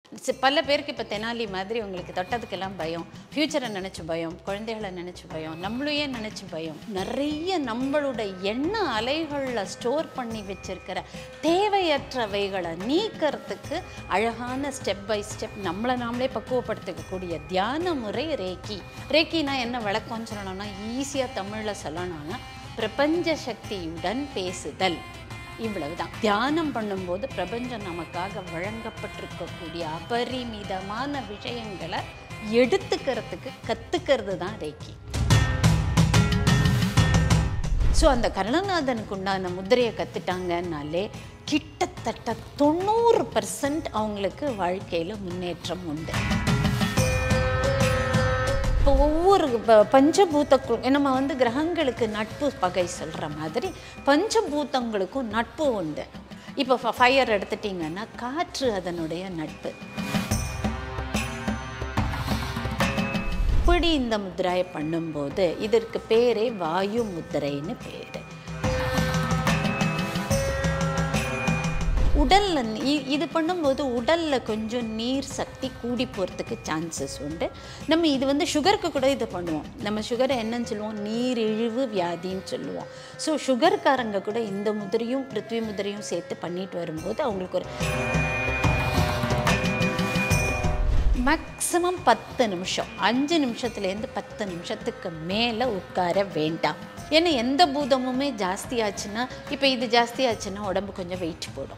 C- பல பேருக்கு இப்போ தெனாலி மாதிரி உங்களுக்கு தொட்டதுக்கெல்லாம் பயம் ஃப்யூச்சரை நினச்சி பயம் குழந்தைகளை நினச்சி பயம் நம்மளையே நினச்சி பயம் நிறைய நம்மளோட எண்ண அலைகளில் ஸ்டோர் பண்ணி வச்சிருக்கிற தேவையற்றவைகளை நீக்கிறதுக்கு அழகான ஸ்டெப் பை ஸ்டெப் நம்மளை நாமளே பக்குவப்படுத்திக்கக்கூடிய தியான முறை ரேக்கி ரேக்கினா என்ன விளக்கம்னு சொல்லணும்னா ஈஸியாக தமிழில் சொல்லணும்னா பிரபஞ்ச சக்தியுடன் பேசுதல் இவ்வளவுதான் தியானம் பண்ணும்போது பிரபஞ்சம் நமக்காக வழங்கப்பட்டிருக்கக்கூடிய அபரிமிதமான விஷயங்களை எடுத்துக்கிறதுக்கு கத்துக்கிறது தான் ரேக்கி ஸோ அந்த கருணநாதனுக்கு உண்டான முத்திரையை கற்றுட்டாங்கன்னாலே கிட்டத்தட்ட தொண்ணூறு பர்சன்ட் அவங்களுக்கு வாழ்க்கையில் முன்னேற்றம் உண்டு இப்போ ஒவ்வொரு ப- பஞ்சபூதக்கும் நம்ம வந்து கிரகங்களுக்கு நட்பு பகை சொல்கிற மாதிரி பஞ்சபூதங்களுக்கும் நட்பு உண்டு இப்போ ஃபயர் எடுத்துட்டிங்கன்னா காற்று அதனுடைய நட்பு இப்படி இந்த முத்திரையை பண்ணும்போது இதற்கு பேரே வாயு முத்திரைன்னு பேர் உடல்ல நீ- இது பண்ணும்போது உடல்ல கொஞ்சம் நீர் சக்தி கூடி போகிறதுக்கு சான்சஸ் உண்டு நம்ம இது வந்து சுகருக்கு கூட இது பண்ணுவோம் நம்ம சுகரை என்னன்னு சொல்லுவோம் நீரிழிவு வியாதின்னு சொல்லுவோம் ஸோ சுகர்காரங்க கூட இந்த முதிரையும் பிருத்வி முதிரையும் சேர்த்து பண்ணிட்டு வரும்போது அவங்களுக்கு ஒரு மேக்ஸிமம் பத்து நிமிஷம் அஞ்சு நிமிஷத்துலேருந்து பத்து நிமிஷத்துக்கு மேலே உட்கார வேண்டாம் ஏன்னா எந்த பூதமுமே ஜாஸ்தி ஆச்சுன்னா இப்போ இது ஜாஸ்தி ஆச்சுன்னா உடம்பு கொஞ்சம் வெயிட் போடும்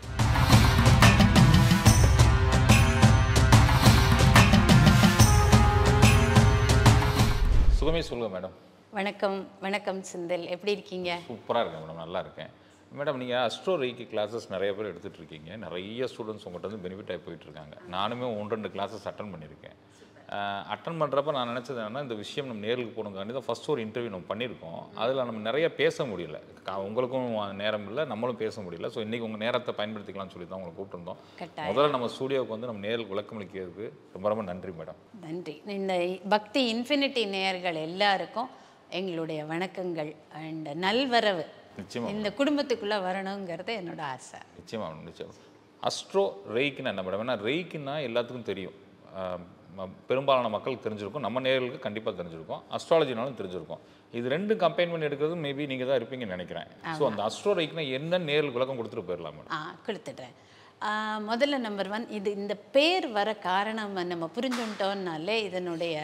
சுகமே சொல்லுங்கள் மேடம் வணக்கம் வணக்கம் செந்தில் எப்படி இருக்கீங்க சூப்பராக இருக்கேன் மேடம் நல்லா இருக்கேன் மேடம் நீங்கள் அஸ்ட்ரோ ரீக்கி கிளாஸஸ் நிறைய பேர் எடுத்துகிட்டு இருக்கீங்க நிறைய ஸ்டூடெண்ட்ஸ் உங்கள்கிட்ட வந்து பெனிஃபிட் ஆகி போயிட்டு இருக்காங்க நானுமே ஒன்று ரெண்டு கிளாஸஸ் அட்டன் பண்ணியிருக்கேன் அட்டன் பண்ணுறப்ப நான் நினச்சது என்னன்னா இந்த விஷயம் நம்ம நேருக்கு போகணுங்காண்டி தான் ஃபஸ்ட் ஒரு இன்டர்வியூ நம்ம பண்ணியிருக்கோம் அதில் நம்ம நிறைய பேச முடியல கா- உங்களுக்கும் நேரம் இல்லை நம்மளும் பேச முடியல ஸோ இன்றைக்கி உங்கள் நேரத்தை பயன்படுத்திக்கலாம்னு சொல்லி தான் உங்களை கூப்பிட்டுருந்தோம் கட்டாயம் முதல்ல நம்ம ஸ்டூடியோவுக்கு வந்து நம்ம நேருக்கு விளக்கமளிக்கிறதுக்கு ரொம்ப ரொம்ப நன்றி மேடம் நன்றி இந்த பக்தி இன்ஃபினிட்டி நேயர்கள் எல்லாருக்கும் எங்களுடைய வணக்கங்கள் அண்ட் நல்வரவு நிச்சயமா இந்த குடும்பத்துக்குள்ளே வரணுங்கிறது என்னோட ஆசை நிச்சயமா மேடம் நிச்சயம் அஸ்ட்ரோ ரெய்க்குன்னா என்ன மேடம் ஏன்னா ரெய்க்குன்னா எல்லாத்துக்கும் தெரியும் ஆஹ் ம- பெரும்பாலான மக்களுக்கு தெரிஞ்சிருக்கும் நம்ம நேர்களுக்கு கண்டிப்பாக தெரிஞ்சிருக்கும் அஸ்ட்ராலஜினாலும் தெரிஞ்சிருக்கும் இது ரெண்டும் கம்பைன் பண்ணி எடுக்கிறது மேபி நீங்கள் தான் இருப்பீங்கன்னு நினைக்கிறேன் ஸோ அந்த அஸ்ட்ரோ ரெய்க்குனா என்ன நேர்களுக்கு விளக்கம் கொடுத்துட்டு போயிடலாம் மேடம் ஆ கொடுத்துட்றேன் ஆ, முதல்ல நம்பர் ஒன் இது இந்த பேர் வர காரணம் நம்ம புரிஞ்சுட்டோம்னாலே இதனுடைய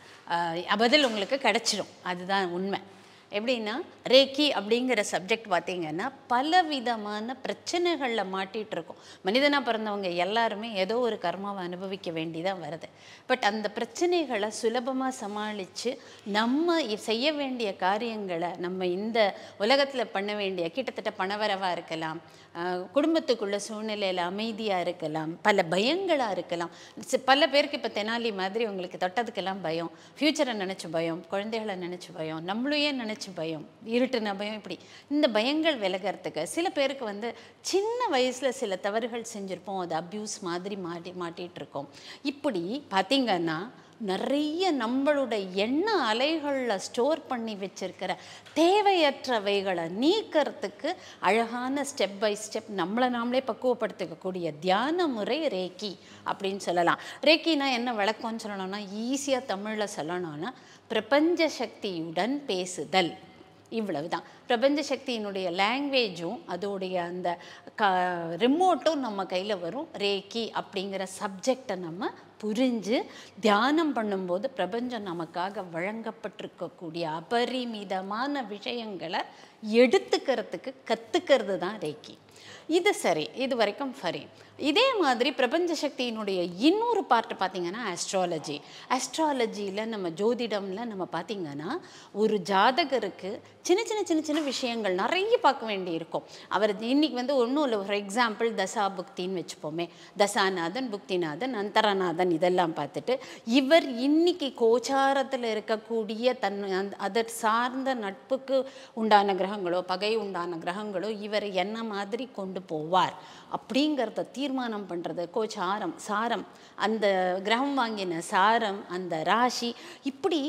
ஆ, பதில் உங்களுக்கு கிடச்சிடும் அதுதான் உண்மை எப்படின்னா ரேக்கி அப்படிங்கிற சப்ஜெக்ட் பார்த்தீங்கன்னா பலவிதமான பிரச்சனைகளில் மாட்டிகிட்டு இருக்கோம் மனிதனாக பிறந்தவங்க எல்லாருமே ஏதோ ஒரு கர்மாவை அனுபவிக்க வேண்டிதான் வருது பட் அந்த பிரச்சனைகளை சுலபமாக சமாளித்து நம்ம இ- செய்ய வேண்டிய காரியங்களை நம்ம இந்த உலகத்தில் பண்ண வேண்டிய கிட்டத்தட்ட பணவரவாக இருக்கலாம் ஆஹ் குடும்பத்துக்குள்ள சூழ்நிலையில் அமைதியாக இருக்கலாம் பல பயங்களாக இருக்கலாம் சி- பல பேருக்கு இப்போ தெனாலி மாதிரி உங்களுக்கு தொட்டதுக்கெல்லாம் பயம் ஃப்யூச்சரை நினச்சி பயம் குழந்தைகளை நினச்சி பயம் நம்மளையே நினச்சி பயம் இருட்டுன பயம் இப்படி இந்த பயங்கள் விலகிறதுக்கு சில பேருக்கு வந்து சின்ன வயசில் சில தவறுகள் செஞ்சுருப்போம் அது அப்யூஸ் மாதிரி மாட்டி மாட்டிகிட்டு இருக்கோம் இப்படி பார்த்தீங்கன்னா நிறைய நம்மளோட எண்ண அலைகளில் ஸ்டோர் பண்ணி வச்சிருக்கிற தேவையற்றவைகளை நீக்கிறதுக்கு அழகான ஸ்டெப் பை ஸ்டெப் நம்மளை நாமளே பக்குவப்படுத்திக்கக்கூடிய தியான முறை ரேக்கி அப்படின்னு சொல்லலாம் ரேக்கினா என்ன விளக்கம்னு சொல்லணும்னா ஈஸியாக தமிழில் சொல்லணும்னா பிரபஞ்ச சக்தியுடன் பேசுதல் இவ்வளவுதான் பிரபஞ்ச சக்தியினுடைய லாங்குவேஜும் அதோடைய அந்த க ரிமோட்டும் நம்ம கையில் வரும் ரேக்கி அப்படிங்கிற சப்ஜெக்டை நம்ம புரிஞ்சு தியானம் பண்ணும்போது பிரபஞ்சம் நமக்காக வழங்கப்பட்டிருக்கக்கூடிய அபரிமிதமான விஷயங்களை எடுத்துக்கிறதுக்கு கற்றுக்கிறது தான் ரேக்கி இது சரி இது வரைக்கும் சரி இதே மாதிரி பிரபஞ்ச சக்தியினுடைய இன்னொரு பார்ட் பார்த்தீங்கன்னா ஆஸ்ட்ராலஜி ஆஸ்ட்ராலஜியில் நம்ம ஜோதிடம்ல நம்ம பார்த்தீங்கன்னா ஒரு ஜாதகருக்கு சின்ன சின்ன சின்ன சின்ன விஷயங்கள் நிறைய பார்க்க வேண்டி இருக்கும் அவர் இன்னைக்கு வந்து ஒன்றும் இல்லை ஃபார் எக்ஸாம்பிள் தசா புக்தின்னு வச்சுப்போமே தசாநாதன் புக்திநாதன் அந்தரநாதன் இதெல்லாம் பார்த்துட்டு இவர் இன்னைக்கு கோச்சாரத்தில் இருக்கக்கூடிய தன் அந்த அதை சார்ந்த நட்புக்கு உண்டான கிரகங்களோ பகை உண்டான கிரகங்களோ இவரை என்ன மாதிரி கொண்டு போவார் அப்படிங்கிறத தீர்மானம் பண்ணுறது கோச்சாரம் சாரம் அந்த கிரகம் வாங்கின சாரம் அந்த ராசி இப்படி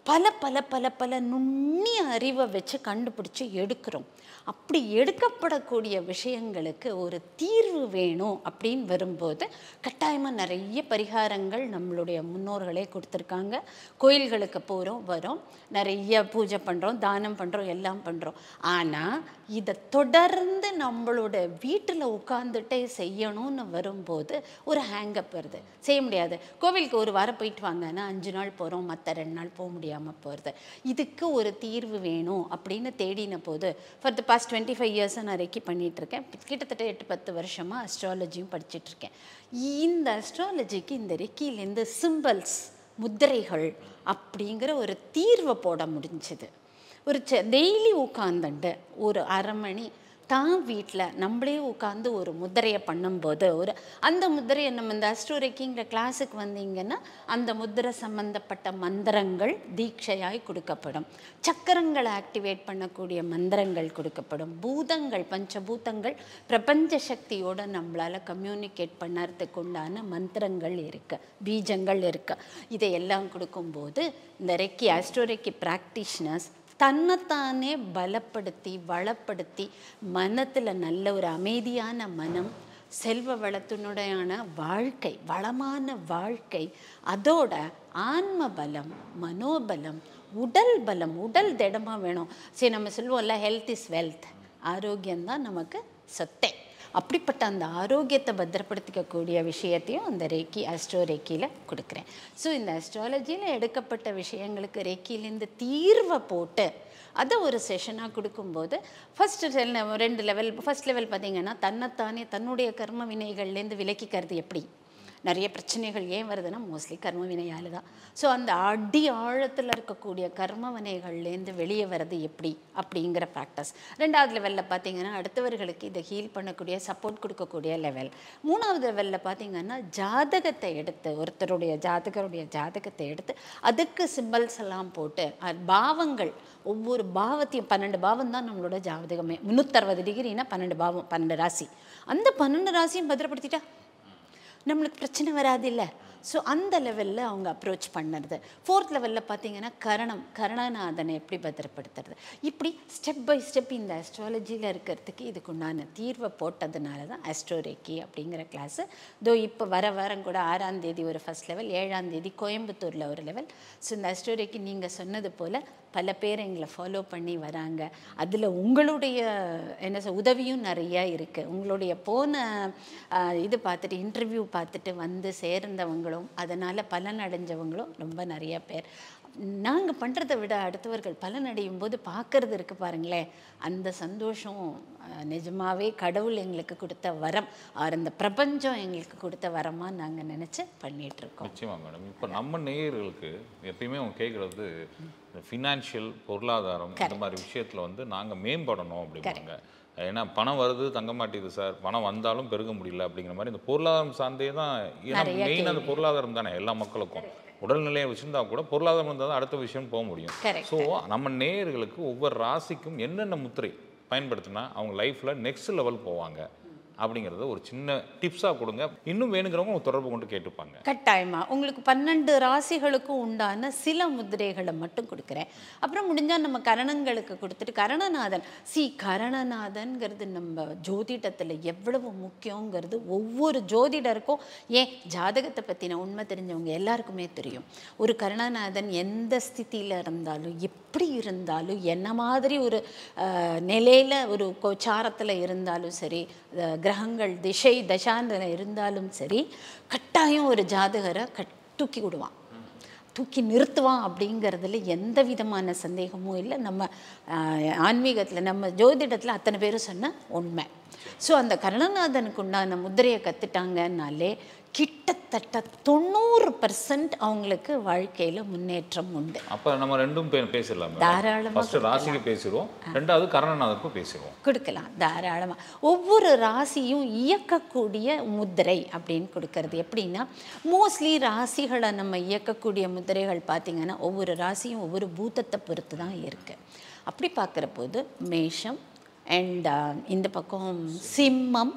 பல பல பல பல நுண்ணிய அறிவை வச்சு கண்டுபிடிச்சி எடுக்கிறோம் அப்படி எடுக்கப்படக்கூடிய விஷயங்களுக்கு ஒரு தீர்வு வேணும் அப்படின்னு வரும்போது கட்டாயமாக நிறைய பரிகாரங்கள் நம்மளுடைய முன்னோர்களே கொடுத்துருக்காங்க கோயில்களுக்கு போகிறோம் வரோம் நிறைய பூஜை பண்ணுறோம் தானம் பண்ணுறோம் எல்லாம் பண்ணுறோம் ஆனால் இதை தொடர்ந்து நம்மளோட வீட்டில் உட்காந்துட்டே செய்யணும்னு வரும்போது ஒரு ஹேங்கப் வருது செய்ய முடியாது கோவிலுக்கு ஒரு வாரம் போயிட்டு வாங்கன்னா அஞ்சு நாள் போகிறோம் மற்ற ரெண்டு நாள் போக முடியாமல் போகிறது இதுக்கு ஒரு தீர்வு வேணும் அப்படின்னு தேடின போது for the past twenty five இயர்ஸாக நான் ரெக்கி பண்ணிகிட்ருக்கேன் கிட்டத்தட்ட எட்டு பத்து வருஷமாக அஸ்ட்ராலஜியும் படிச்சிட்ருக்கேன் இந்த அஸ்ட்ராலஜிக்கு இந்த ரெக்கியிலேருந்து சிம்பிள்ஸ் முத்திரைகள் அப்படிங்கிற ஒரு தீர்வை போட முடிஞ்சுது ஒரு டெய்லி உட்காந்துண்டு ஒரு அரை மணி தான் வீட்டில் நம்மளே உட்காந்து ஒரு முத்திரையை பண்ணும்போது ஒரு அந்த முத்திரையை நம்ம இந்த அஸ்ட்ரோரெக்கிங்கிற கிளாஸுக்கு வந்தீங்கன்னா அந்த முத்திரை சம்பந்தப்பட்ட மந்திரங்கள் தீட்சையாய் கொடுக்கப்படும் சக்கரங்களை ஆக்டிவேட் பண்ணக்கூடிய மந்திரங்கள் கொடுக்கப்படும் பூதங்கள் பஞ்சபூதங்கள் பிரபஞ்ச சக்தியோட நம்மளால் கம்யூனிகேட் பண்ணறதுக்கு உண்டான மந்திரங்கள் இருக்குது பீஜங்கள் இருக்குது இதையெல்லாம் கொடுக்கும்போது இந்த ரெக்கி ஆஸ்ட்ரோரெக்கி ப்ராக்டிஷனர்ஸ் தன்னைத்தானே பலப்படுத்தி வளப்படுத்தி மனத்தில் நல்ல ஒரு அமைதியான மனம் செல்வ வளத்தினுடையான வாழ்க்கை வளமான வாழ்க்கை அதோட ஆன்ம பலம் மனோபலம் உடல் பலம் உடல் திடமாக வேணும் சரி நம்ம சொல்லுவோம்ல ஹெல்த் இஸ் வெல்த் ஆரோக்கியம்தான் நமக்கு சொத்தை அப்படிப்பட்ட அந்த ஆரோக்கியத்தை பத்திரப்படுத்திக்கக்கூடிய விஷயத்தையும் அந்த ரேக்கி அஸ்ட்ரோ ரேக்கியில் கொடுக்குறேன் ஸோ இந்த அஸ்ட்ராலஜியில் எடுக்கப்பட்ட விஷயங்களுக்கு ரேக்கிலேருந்து தீர்வை போட்டு அதை ஒரு செஷனாக கொடுக்கும்போது ஃபஸ்ட்டு ரெண்டு லெவல் ஃபஸ்ட் லெவல் பார்த்திங்கன்னா தன்னைத்தானே தன்னுடைய கர்ம வினைகள்லேருந்து விலக்கிக்கிறது எப்படி நிறைய பிரச்சனைகள் ஏன் வருதுன்னா மோஸ்ட்லி கர்ம வினையால் தான் ஸோ அந்த அடி ஆழத்தில் இருக்கக்கூடிய கர்ம வினைகள்லேருந்து வெளியே வர்றது எப்படி அப்படிங்கிற ப்ராக்டிஸ் ரெண்டாவது லெவலில் பார்த்தீங்கன்னா அடுத்தவர்களுக்கு இதை ஹீல் பண்ணக்கூடிய சப்போர்ட் கொடுக்கக்கூடிய லெவல் மூணாவது லெவலில் பார்த்தீங்கன்னா ஜாதகத்தை எடுத்து ஒருத்தருடைய ஜாதகருடைய ஜாதகத்தை எடுத்து அதுக்கு சிம்பிள்ஸ் எல்லாம் போட்டு அது பாவங்கள் ஒவ்வொரு பாவத்தையும் பன்னெண்டு பாவம் தான் நம்மளோட ஜாதகமே முந்நூற்றறுபது டிகிரினா பன்னெண்டு பாவம் பன்னெண்டு ராசி அந்த பன்னெண்டு ராசியும் பத்திரப்படுத்திட்டா நம்மளுக்கு பிரச்சனை வராது இல்லை ஸோ அந்த லெவலில் அவங்க அப்ரோச் பண்ணுறது ஃபோர்த் லெவலில் பார்த்தீங்கன்னா கரணம் கரணநாதனை எப்படி பத்திரப்படுத்துறது இப்படி ஸ்டெப் பை ஸ்டெப் இந்த அஸ்ட்ராலஜியில் இருக்கிறதுக்கு இதுக்கு உண்டான தீர்வை போட்டதுனால தான் அஸ்ட்ரோரேக்கி அப்படிங்கிற கிளாஸு தோ இப்போ வர வாரம் கூட ஆறாம் தேதி ஒரு ஃபஸ்ட் லெவல் ஏழாம் தேதி கோயம்புத்தூரில் ஒரு லெவல் ஸோ இந்த அஸ்ட்ரோரேக்கி நீங்கள் சொன்னது போல் பல பேர் எங்களை ஃபாலோ பண்ணி வராங்க அதில் உங்களுடைய என்ன சொல் உதவியும் நிறையா இருக்குது உங்களுடைய போன ஆஹ், இது பார்த்துட்டு இன்டர்வியூ பார்த்துட்டு வந்து சேர்ந்தவங்களும் அதனால் பலன் அடைஞ்சவங்களும் ரொம்ப நிறைய பேர் நாங்கள் பண்ணுறதை விட அடுத்தவர்கள் பலன் அடையும் போது பார்க்கறது இருக்கு பாருங்களேன் அந்த சந்தோஷம் ஆஹ், நிஜமாவே கடவுள் எங்களுக்கு கொடுத்த வரம் ஆர் அந்த பிரபஞ்சம் எங்களுக்கு கொடுத்த வரமாக நாங்கள் நினச்சி பண்ணிகிட்ருக்கோம் நிச்சயமா மேடம் இப்போ நம்ம நேயர்களுக்கு எப்பயுமே அவங்க கேட்குறது இந்த ஃபினான்ஷியல் பொருளாதாரம் இந்த மாதிரி விஷயத்தில் வந்து நாங்கள் மேம்படணும் அப்படிம்பாங்க ஏன்னா பணம் வருது தங்க மாட்டேது சார் பணம் வந்தாலும் பெருக முடியல அப்படிங்கிற மாதிரி இந்த பொருளாதாரம் சார்ந்தே தான் ஏன்னா நிறைய மெயின் அந்த பொருளாதாரம் தானே எல்லா மக்களுக்கும் உடல்நிலையை வச்சுருந்தா கூட பொருளாதாரம் இருந்தால் தான் அடுத்த விஷயம் போக முடியும் Correct. ஸோ நம்ம நேயர்களுக்கு ஒவ்வொரு ராசிக்கும் என்னென்ன முத்திரை பயன்படுத்தினா அவங்க லைஃப்பில் நெக்ஸ்ட் லெவல் போவாங்க அப்படிங்கிறத ஒரு சின்ன டிப்ஸாக கொடுங்க இன்னும் வேணுங்கிறவங்க உங்க தொடர்பு கொண்டு கேட்டுப்பாங்க கட்டாயமா உங்களுக்கு பன்னெண்டு ராசிகளுக்கும் உண்டான சில முதிரைகளை மட்டும் கொடுக்குறேன் அப்புறம் முடிஞ்சால் நம்ம கரணங்களுக்கு கொடுத்துட்டு கரணநாதன் சி கரணநாதன்கிறது நம்ம ஜோதிடத்தில் எவ்வளவு முக்கியங்கிறது ஒவ்வொரு ஜோதிடருக்கும் ஏன் ஜாதகத்தை பற்றின உண்மை தெரிஞ்சவங்க எல்லாருக்குமே தெரியும் ஒரு கருணாநாதன் எந்த ஸ்திதியில் இருந்தாலும் எப்படி இருந்தாலும் என்ன மாதிரி ஒரு நிலையில் ஒரு கோச்சாரத்தில் இருந்தாலும் சரி அஹ், கிரகங்கள் திசை தசாந்திர இருந்தாலும் சரி கட்டாயம் ஒரு ஜாதகரை கட் தூக்கி விடுவான் தூக்கி நிறுத்துவான் அப்படிங்கிறதுல எந்த விதமான சந்தேகமும் இல்லை நம்ம ஆன்மீகத்தில் நம்ம ஜோதிடத்தில் அத்தனை பேரும் சொன்ன உண்மை ஸோ அந்த கருணநாதனுக்கு உண்டான முத்திரையை கற்றுட்டாங்கன்னாலே கிட்டத்தட்ட தொண்ணூறு பர்சன்ட் அவங்களுக்கு வாழ்க்கையில் முன்னேற்றம் உண்டு அப்போ நம்ம ரெண்டும் பே பேசிடலாம் தாராளமா ஃபர்ஸ்ட் ராசிக்கு பேசிடுவோம் ரெண்டாவது கரணநாதருக்கும் பேசிடுவோம் கொடுக்கலாம் தாராளமாக ஒவ்வொரு ராசியும் இயக்கக்கூடிய முத்திரை அப்படின்னு கொடுக்கறது எப்படின்னா மோஸ்ட்லி ராசிகளை நம்ம இயக்கக்கூடிய முத்திரைகள் பார்த்திங்கன்னா ஒவ்வொரு ராசியும் ஒவ்வொரு பூத்தத்தை பொறுத்து தான் இருக்குது அப்படி பார்க்குற போது மேஷம் அண்ட் இந்த பக்கம் சிம்மம்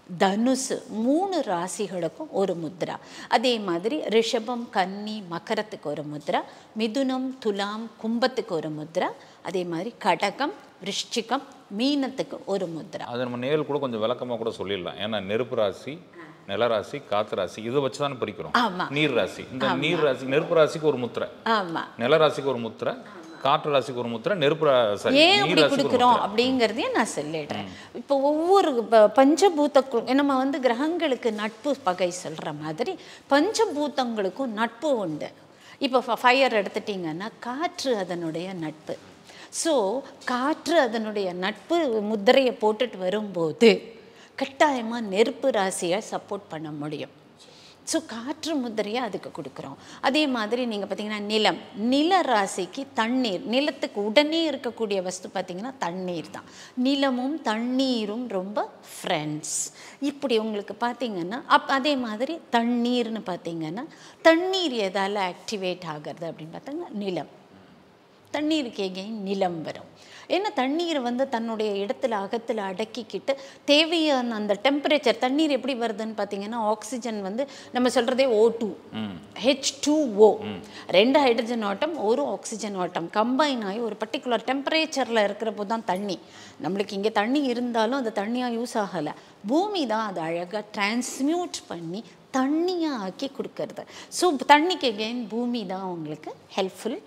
தனுசு மூணு ராசிகளுக்கும் ஒரு முத்ரா அதே மாதிரி ரிஷபம் கன்னி மகரத்துக்கு ஒரு முத்ரா மிதுனம் துலாம் கும்பத்துக்கு ஒரு முத்ரா அதே மாதிரி கடகம் விருஷ்டிகம் மீனத்துக்கு ஒரு முத்ரா அது நம்ம நேரில் கூட கொஞ்சம் விளக்கமாக கூட சொல்லிடலாம் ஏன்னா நெருப்பு ராசி நிலராசி காத்து ராசி இதை வச்சு தானே பிரிக்கிறோம் ஆமா. நீர் ராசி இந்த நீர் ராசி நெருப்பு ராசிக்கு ஒரு முத்திரை ஆமாம் நிலராசிக்கு ஒரு முத்திரை காற்று ராசிக்கு ஒரு முத்திரை நெருப்பு ரா- sorry, ஏன் நீர் அப்படி ராசிக்கு ஒரு கொடுக்குறோம் முத்திரை அப்படிங்கிறதையும் நான் சொல்லிடுறேன் இப்போ ஒவ்வொரு ப- பஞ்சபூதக்கும் நம்ம வந்து கிரகங்களுக்கு நட்பு பகை சொல்கிற மாதிரி பஞ்சபூதங்களுக்கும் நட்பு உண்டு இப்போ ஃபயர் எடுத்துட்டிங்கன்னா காற்று அதனுடைய நட்பு ஸோ காற்று அதனுடைய நட்பு முத்திரையை போட்டுட்டு வரும்போது கட்டாயமாக நெருப்பு ராசியை சப்போர்ட் பண்ண முடியும் ஸோ காற்று முத்திரையை அதுக்கு கொடுக்குறோம் அதே மாதிரி நீங்கள் பார்த்தீங்கன்னா நிலம் நில ராசிக்கு தண்ணீர் நிலத்துக்கு உடனே இருக்கக்கூடிய வஸ்து பார்த்தீங்கன்னா தண்ணீர் தான் நிலமும் தண்ணீரும் ரொம்ப ஃப்ரெண்ட்ஸ் இப்படி உங்களுக்கு பார்த்தீங்கன்னா அப் அதே மாதிரி தண்ணீர்னு பார்த்தீங்கன்னா தண்ணீர் எதால் ஆக்டிவேட் ஆகிறது அப்படின்னு பார்த்தீங்கன்னா நிலம் தண்ணீருக்கு எகெயின் நிலம் வரும் ஏன்னா தண்ணீர் வந்து தன்னுடைய இடத்துல அகத்தில் அடக்கிக்கிட்டு தேவையான அந்த டெம்பரேச்சர் தண்ணீர் எப்படி வருதுன்னு பார்த்தீங்கன்னா ஆக்சிஜன் வந்து நம்ம சொல்கிறதே O two H two O ரெண்டு ஹைட்ரஜன் ஆட்டம் ஒரு ஆக்சிஜன் ஆட்டம் கம்பைன் ஆகி ஒரு பர்டிகுலர் டெம்பரேச்சரில் இருக்கிறப்போ தான் தண்ணி நம்மளுக்கு இங்கே தண்ணி இருந்தாலும் அது தண்ணியாக யூஸ் ஆகலை பூமி தான் அதை அழகாக டிரான்ஸ்மியூட் பண்ணி தண்ணியாக ஆக்கி கொடுக்கறது ஸோ தண்ணிக்கு எகெயின் பூமி தான் உங்களுக்கு ஹெல்ப்ஃபுல்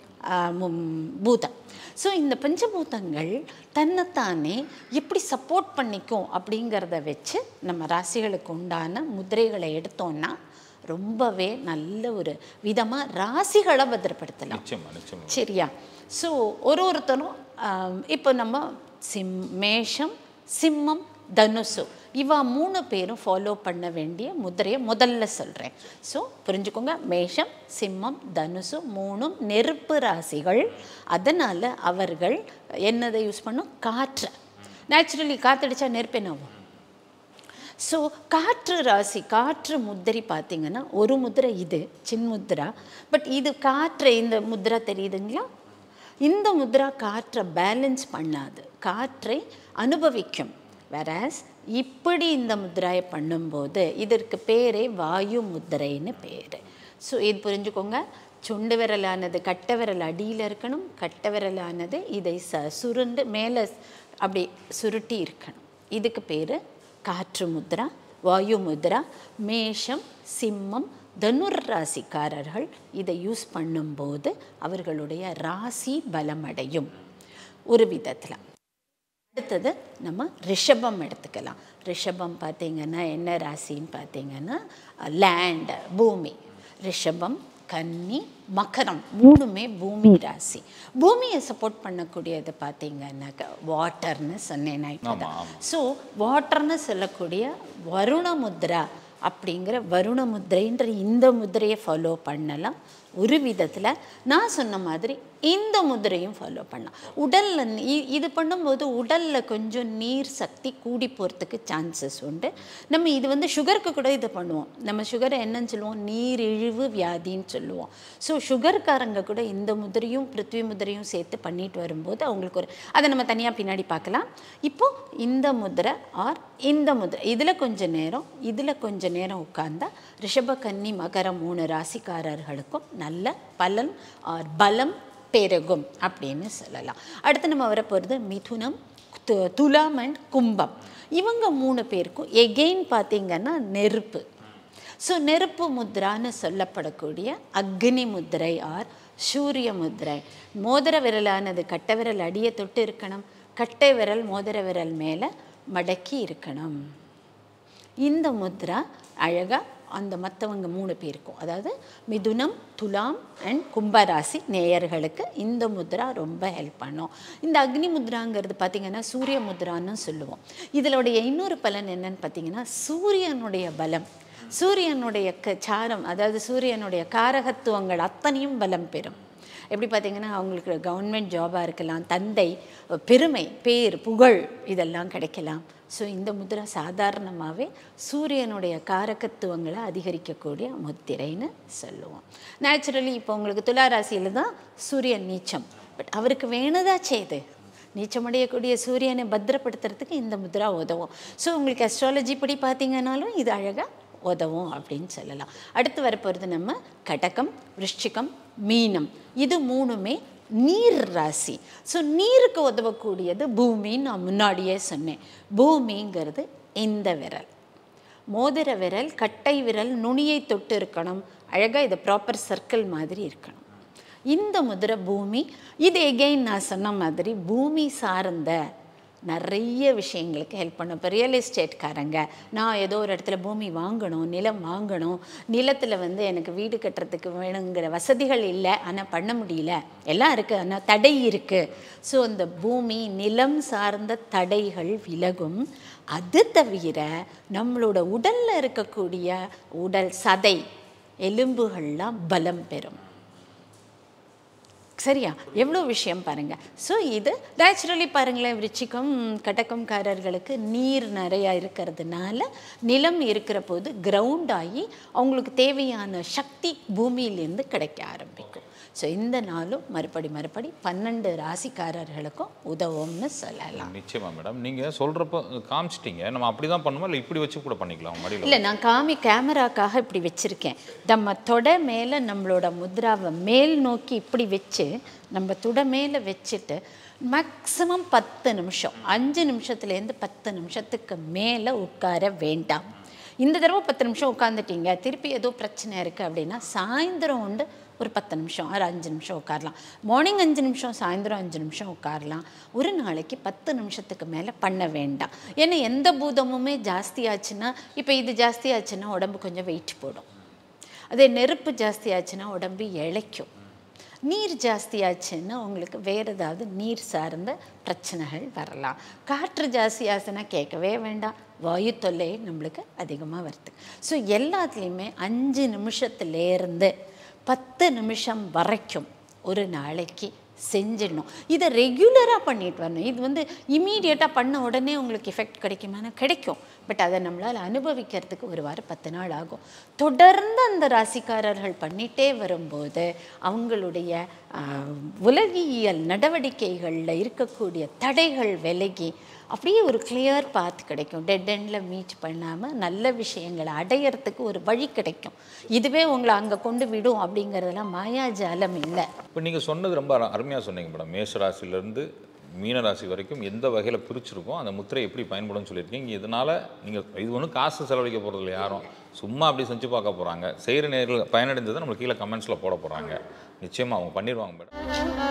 பூதம் ஸோ இந்த பஞ்சபூதங்கள் தன்னைத்தானே எப்படி சப்போர்ட் பண்ணிக்கும் அப்படிங்கிறத வச்சு நம்ம ராசிகளுக்கு உண்டான முதிரைகளை எடுத்தோம்னா ரொம்பவே நல்ல ஒரு விதமாக ராசிகளை பத்திரப்படுத்தலாம் நிச்சயமா நிச்சயமா சரியா ஸோ ஒரு ஒருத்தரும் ஆம், இப்போ நம்ம சிம் மேஷம் சிம்மம் தனுசு இவா மூணு பேரும் ஃபாலோ பண்ண வேண்டிய முதிரையை முதல்ல சொல்கிறேன் ஸோ புரிஞ்சுக்கோங்க மேஷம் சிம்மம் தனுசு மூணும் நெருப்பு ராசிகள் அதனால் அவர்கள் என்னதை யூஸ் பண்ணும் காற்றை நேச்சுரலி காற்றடிச்சா நெருப்பு என்ன ஆகும் ஸோ காற்று ராசி காற்று முத்திரை பார்த்தீங்கன்னா ஒரு முத்திரை இது சின்முத்ரா பட் இது காற்றை இந்த முத்ரா தெரியுதுங்களா இந்த முத்ரா காற்றை பேலன்ஸ் பண்ணாது காற்றை அனுபவிக்கும் whereas இப்படி இந்த முத்ராயை பண்ணும்போது இதற்கு பேரே வாயு முத்திரைன்னு பேர் ஸோ இது புரிஞ்சுக்கோங்க சுண்டு விரலானது கட்டை விரல் அடியில் இருக்கணும் கட்டை விரலானது இதை ச சுருண்டு மேலே அப்படி சுருட்டி இருக்கணும் இதுக்கு பேர் காற்று முத்ரா வாயு முத்ரா மேஷம் சிம்மம் தனுர் ராசிக்காரர்கள் இதை யூஸ் பண்ணும்போது அவர்களுடைய ராசி பலமடையும் ஒரு விதத்தில் அடுத்தது நம்ம ரிஷபம் எடுத்துக்கலாம் ரிஷபம் பார்த்தீங்கன்னா என்ன ராசின்னு பார்த்தீங்கன்னா லேண்ட் பூமி ரிஷபம் கன்னி மகரம் மூணுமே பூமி ராசி பூமியை சப்போர்ட் பண்ணக்கூடியது பார்த்தீங்கன்னாக்கா வாட்டர்னு சொன்னேன் ஆமா, ஆமா. ஸோ வாட்டர்னு சொல்லக்கூடிய வருண முத்ரா அப்படிங்கிற வருண முத்திரைன்ற இந்த முத்திரையை ஃபாலோ பண்ணலாம் ஒரு விதத்தில் நான் சொன்ன மாதிரி இந்த முதிரையும் ஃபாலோ பண்ணலாம் உடலில் இது பண்ணும்போது உடலில் கொஞ்சம் நீர் சக்தி கூடி போகிறதுக்கு சான்சஸ் உண்டு நம்ம இது வந்து சுகருக்கு கூட இதை பண்ணுவோம் நம்ம சுகரை என்னன்னு சொல்லுவோம் நீரிழிவு வியாதின்னு சொல்லுவோம் ஸோ சுகர்காரங்க கூட இந்த முதிரையும் பிருத்வி முதிரையும் சேர்த்து பண்ணிட்டு வரும்போது அவங்களுக்கு ஒரு அதை நம்ம தனியாக பின்னாடி பார்க்கலாம் இப்போ இந்த முதிரை ஆர் இந்த முதிரை இதில் கொஞ்ச நேரம் இதில் கொஞ்ச நேரம் உட்கார்ந்தா ரிஷப கன்னி மகரம் மூணு ராசிக்காரர்களுக்கும் நல்ல பலன் ஆர் பலம் பெருகும் அப்படின்னு சொல்லலாம் அடுத்து நம்ம வரப்போகிறது மிதுனம் து- துலாம் அண்ட் கும்பம் இவங்க மூணு பேருக்கும் எகெயின் பார்த்தீங்கன்னா நெருப்பு ஸோ நெருப்பு முத்ரான்னு சொல்லப்படக்கூடிய அக்னி முத்திரை ஆர் சூரிய முத்திரை மோதிர விரலானது கட்டை விரல் அடியை தொட்டு இருக்கணும் கட்டை விரல் மோதிர விரல் மேலே மடக்கி இருக்கணும் இந்த முத்ரா அழகாக அந்த மற்றவங்க மூணு பேருக்கும் அதாவது மிதுனம் துலாம் அண்ட் கும்பராசி நேயர்களுக்கு இந்த முத்ரா ரொம்ப ஹெல்ப் பண்ணும் இந்த அக்னி முத்ராங்கிறது பார்த்திங்கன்னா சூரிய முத்ரான்னு சொல்லுவோம் இதனுடைய இன்னொரு பலன் என்னன்னு பார்த்தீங்கன்னா சூரியனுடைய பலம் சூரியனுடைய க சாரம் அதாவது சூரியனுடைய காரகத்துவங்கள் அத்தனையும் பலம் பெறும் எப்படி பார்த்தீங்கன்னா அவங்களுக்கு கவர்மெண்ட் ஜாபாக இருக்கலாம் தந்தை பெருமை பேர் புகழ் இதெல்லாம் கிடைக்கலாம் ஸோ இந்த முத்ரா சாதாரணமாகவே சூரியனுடைய காரகத்துவங்களை அதிகரிக்கக்கூடிய முத்திரைன்னு சொல்லுவோம் நேச்சுரலி இப்போ உங்களுக்கு துலா ராசியில் தான் சூரியன் நீச்சம் பட் அவருக்கு வேணுதா செய்து நீச்சமடையக்கூடிய சூரியனை பத்திரப்படுத்துறதுக்கு இந்த முத்ரா உதவும் ஸோ உங்களுக்கு அஸ்ட்ராலஜி படி பார்த்தீங்கன்னாலும் இது அழகாக உதவும் அப்படின்னு சொல்லலாம் அடுத்து வரப்போகிறது நம்ம கடகம் விருஷ்டிகம் மீனம் இது மூணுமே நீர் ராசி ஸோ நீருக்கு உதவக்கூடியது பூமின்னு நான் முன்னாடியே சொன்னேன் பூமிங்கிறது இந்த விரல் மோதிர விரல் கட்டை விரல் நுனியை தொட்டு இருக்கணும் அழகாக இது ப்ராப்பர் சர்க்கிள் மாதிரி இருக்கணும் இந்த முதிரை பூமி இது எகெயின் நான் சொன்ன மாதிரி பூமி சார்ந்த நிறைய விஷயங்களுக்கு ஹெல்ப் பண்ணும் இப்போ ரியல் எஸ்டேட்காரங்க நான் ஏதோ ஒரு இடத்துல பூமி வாங்கணும் நிலம் வாங்கணும் நிலத்தில் வந்து எனக்கு வீடு கட்டுறதுக்கு வேணுங்கிற வசதிகள் இல்லை ஆனால் பண்ண முடியல எல்லாம் இருக்குது ஆனால் தடை இருக்குது ஸோ அந்த பூமி நிலம் சார்ந்த தடைகள் விலகும் அது தவிர நம்மளோட உடலில் இருக்கக்கூடிய உடல் சதை எலும்புகள்லாம் பலம் பெறும் சரியா எவ்வளோ விஷயம் பாருங்க ஸோ இது நேச்சுரலி பாருங்களேன் விருச்சிகம் கடக்கம்காரர்களுக்கு நீர் நிறையா இருக்கிறதுனால நிலம் இருக்கிற போது கிரவுண்ட் ஆகி அவங்களுக்கு தேவையான சக்தி பூமியிலேருந்து கிடைக்க ஆரம்பிக்கும் ஸோ இந்த நாளும் மறுபடி மறுபடி பன்னெண்டு ராசிக்காரர்களுக்கும் உதவும்னு சொல்லலாம் நிச்சயமா மேடம் நீங்கள் சொல்கிறப்ப காமிச்சிட்டீங்க நம்ம அப்படி தான் பண்ணுமா இல்லை இப்படி வச்சு கூட பண்ணிக்கலாம் மடியில் இல்லை நான் காமி கேமராக்காக இப்படி வச்சுருக்கேன் நம்ம தொடை மேலே நம்மளோட முத்ராவை மேல் நோக்கி இப்படி வச்சு நம்ம தொடை மேலே வச்சுட்டு மேக்ஸிமம் பத்து நிமிஷம் அஞ்சு நிமிஷத்துலேருந்து பத்து நிமிஷத்துக்கு மேலே உட்கார வேண்டாம் இந்த தடவை பத்து நிமிஷம் உட்காந்துட்டீங்க திருப்பி ஏதோ பிரச்சனை இருக்குது அப்படின்னா சாயந்தரம் உண்டு ஒரு பத்து நிமிஷம் ஒரு அஞ்சு நிமிஷம் உட்காரலாம் மார்னிங் அஞ்சு நிமிஷம் சாயந்தரம் அஞ்சு நிமிஷம் உட்காரலாம் ஒரு நாளைக்கு பத்து நிமிஷத்துக்கு மேலே பண்ண வேண்டாம் ஏன்னா எந்த பூதமுமே ஜாஸ்தியாச்சுன்னா இப்போ இது ஜாஸ்தியாச்சுன்னா உடம்பு கொஞ்சம் வெயிட் போடும் அதே நெருப்பு ஜாஸ்தியாச்சுன்னா உடம்பு இளைக்கும் நீர் ஜாஸ்தியாச்சுன்னா உங்களுக்கு வேறு ஏதாவது நீர் சார்ந்த பிரச்சனைகள் வரலாம் காற்று ஜாஸ்தியாச்சுன்னா கேட்கவே வேண்டாம் வாயு தொல்லை நம்மளுக்கு அதிகமாக வருது ஸோ எல்லாத்துலேயுமே அஞ்சு நிமிஷத்துலேருந்து பத்து நிமிஷம் வரைக்கும் ஒரு நாளைக்கு செஞ்சிடணும் இதை ரெகுலராக பண்ணிட்டு வரணும் இது வந்து இமீடியட்டாக பண்ண உடனே உங்களுக்கு எஃபெக்ட் கிடைக்குமானா கிடைக்கும் பட் அதை நம்மளால் அனுபவிக்கிறதுக்கு ஒரு வாரம் பத்து நாள் ஆகும் தொடர்ந்து அந்த ராசிக்காரர்கள் பண்ணிகிட்டே வரும்போது அவங்களுடைய ஆஹ், உலகியல் நடவடிக்கைகளில் இருக்கக்கூடிய தடைகள் விலகி அப்படியே ஒரு கிளியர் பாத் கிடைக்கும் டெட் எண்டில் மீட் பண்ணாமல் நல்ல விஷயங்களை அடையறதுக்கு ஒரு வழி கிடைக்கும் இதுவே உங்களை அங்கே கொண்டு விடும் அப்படிங்கிறதெல்லாம் மாயாஜாலம் இல்லை இப்போ நீங்கள் சொன்னது ரொம்ப அருமையாக சொன்னீங்க மேடம் மேஷ ராசியிலேருந்து மீன ராசி வரைக்கும் எந்த வகையில் பிரிச்சிருக்கோம் அந்த முத்திரை எப்படி பயன்படும்னு சொல்லியிருக்கீங்க இதனால் நீங்கள் இது ஒன்றும் காசு செலவழிக்க போகிறதில்ல யாரும் சும்மா அப்படி செஞ்சு பார்க்க போகிறாங்க செய்கிற நேரில் பயனடைந்ததை நம்மளுக்கு கீழே கமெண்ட்ஸில் போட போகிறாங்க நிச்சயமாக அவங்க பண்ணிடுவாங்க மேடம்